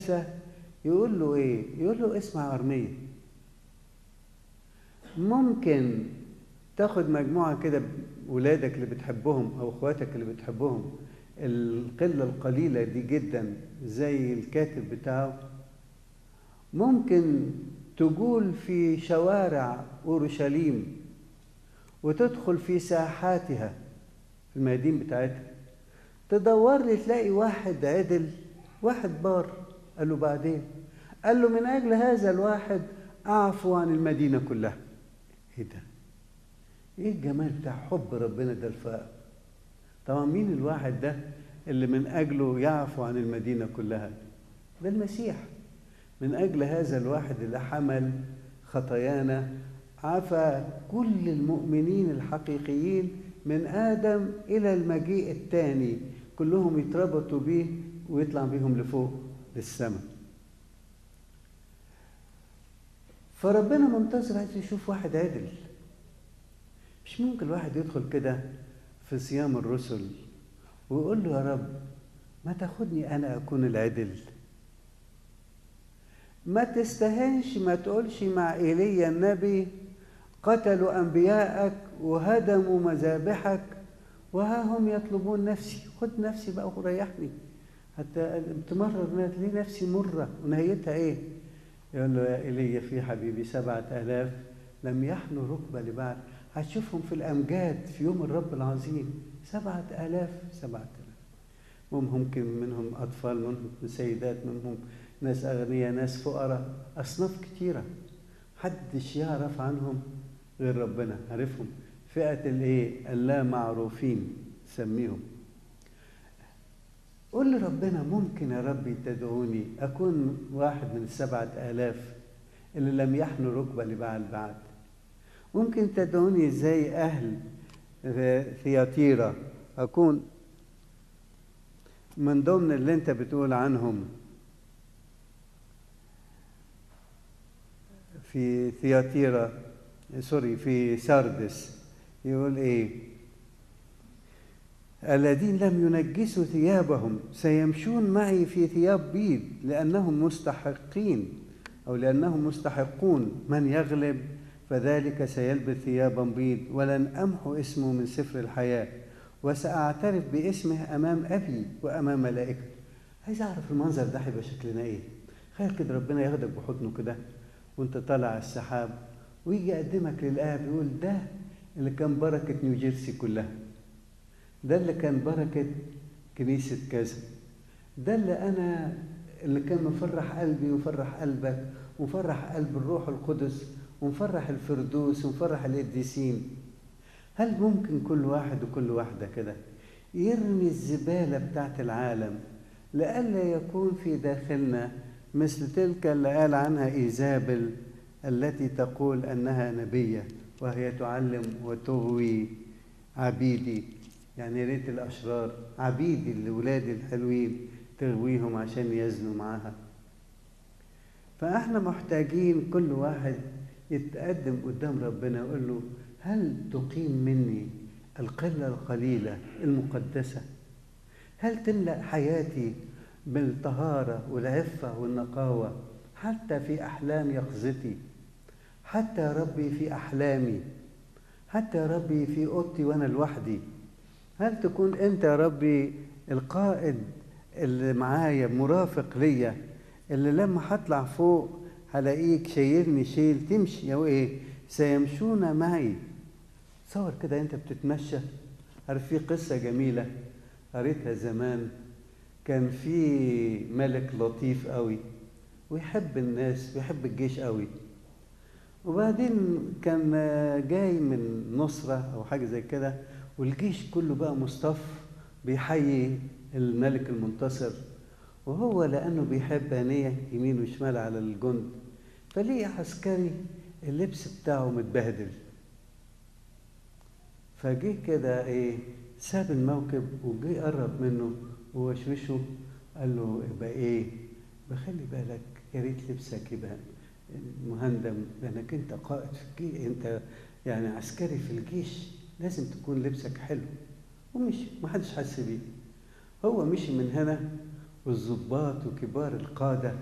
يقول له ايه يقول له اسمع ارميه ممكن تاخد مجموعه كده ولادك اللي بتحبهم او اخواتك اللي بتحبهم القله القليله دي جدا زي الكاتب بتاعه ممكن تقول في شوارع اورشليم وتدخل في ساحاتها في الميادين بتاعتها تدور لي تلاقي واحد عدل واحد بار قال له بعدين قال له من اجل هذا الواحد اعفو عن المدينه كلها ايه ده ايه الجمال بتاع حب ربنا ده الفائق طبعا مين الواحد ده اللي من اجله يعفو عن المدينه كلها ده المسيح من اجل هذا الواحد اللي حمل خطايانا عفى كل المؤمنين الحقيقيين من ادم الى المجيء الثاني كلهم يتربطوا بيه ويطلع بيهم لفوق للسماء فربنا منتظر عايز يشوف واحد عدل مش ممكن الواحد يدخل كده في صيام الرسل ويقول له يا رب ما تاخدني انا اكون العدل ما تستهنش ما تقولش مع ايليا النبي قتلوا انبياءك وهدموا مذابحك وها هم يطلبون نفسي خد نفسي بقى وريحني حتى تمرر ليه نفسي مرة ونهايتها ايه يقول له يا ايليا في حبيبي سبعة آلاف لم يحنوا ركبة لبعض هتشوفهم في الأمجاد في يوم الرب العظيم سبعة آلاف سبعة آلاف ممكن منهم أطفال منهم سيدات منهم ناس أغنياء ناس فقراء أصناف كتيرة محدش يعرف عنهم غير ربنا عارفهم فئة الايه اللا معروفين سميهم قول لربنا ممكن يا ربي تدعوني أكون واحد من السبعة آلاف اللي لم يحنوا ركبة لبعل بعد ممكن تدعوني زي أهل ثياتيرا أكون من ضمن اللي أنت بتقول عنهم في ثياتيرا سوري في ساردس يقول ايه الذين لم ينجسوا ثيابهم سيمشون معي في ثياب بيض لانهم مستحقين او لانهم مستحقون من يغلب فذلك سيلبس ثيابا بيض ولن امحو اسمه من سفر الحياه وساعترف باسمه امام ابي وامام ملائكته عايز اعرف المنظر ده هيبقى شكلنا ايه تخيل كده ربنا ياخدك بحضنه كده وانت طالع السحاب ويجي يقدمك للآب يقول ده اللي كان بركة نيوجيرسي كلها ده اللي كان بركة كنيسة كذا ده اللي أنا اللي كان مفرح قلبي ومفرح قلبك ومفرح قلب الروح القدس ومفرح الفردوس ومفرح القديسين هل ممكن كل واحد وكل واحدة كده يرمي الزبالة بتاعت العالم لئلا يكون في داخلنا مثل تلك اللي قال عنها إيزابل التي تقول انها نبيه وهي تعلم وتغوي عبيدي يعني ريت الاشرار عبيدي الاولاد الحلوين تغويهم عشان يزنوا معاها فاحنا محتاجين كل واحد يتقدم قدام ربنا ويقول له هل تقيم مني القله القليله المقدسه هل تملا حياتي بالطهاره والعفه والنقاوه حتى في احلام يقظتي حتى يا ربي في احلامي حتى يا ربي في اوضتي وانا لوحدي هل تكون انت يا ربي القائد اللي معايا مرافق ليا اللي لما هطلع فوق هلاقيك شايلني شيل تمشي او ايه سيمشون معي تصور كده انت بتتمشى عارف في قصه جميله قريتها زمان كان في ملك لطيف قوي ويحب الناس ويحب الجيش قوي وبعدين كان جاي من نصرة أو حاجة زي كده والجيش كله بقى مصطف بيحيي الملك المنتصر وهو لأنه بيحب هنية يمين وشمال على الجند فليه عسكري اللبس بتاعه متبهدل فجه كده ايه ساب الموكب وجه قرب منه ووشوشه قال له يبقى ايه بخلي بالك يا ريت لبسك يبقى مهندم لانك انت قائد في الجيش انت يعني عسكري في الجيش لازم تكون لبسك حلو ومشي ما حدش حس بيه هو مشي من هنا والضباط وكبار القادة